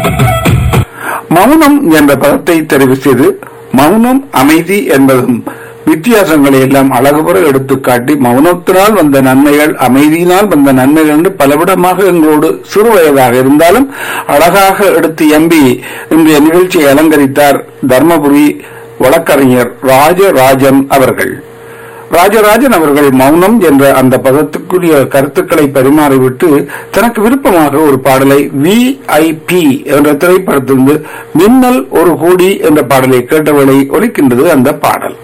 மௌனம் என்ற பதத்தை தெரிவு செய்து மௌனம் அமைதி என்பதும் வித்தியாசங்களை எல்லாம் அழகுபுற எடுத்துக்காட்டி மௌனத்தினால் வந்த நன்மைகள் அமைதியினால் வந்த நன்மைகள் என்று பலவிடமாக எங்களோடு சிறு வயதாக இருந்தாலும் அழகாக எடுத்து எம்பி இன்றைய நிகழ்ச்சியை அலங்கரித்தார் தர்மபுரி வழக்கறிஞர் ராஜராஜன் அவர்கள் ராஜராஜன் அவர்கள் மௌனம் என்ற அந்த பதத்துக்குரிய கருத்துக்களை பரிமாறிவிட்டு தனக்கு விருப்பமாக ஒரு பாடலை வி ஐ பி என்ற திரைப்படத்திலிருந்து மின்னல் ஒரு கோடி என்ற பாடலை கேட்டவளை ஒலிக்கின்றது அந்த பாடல்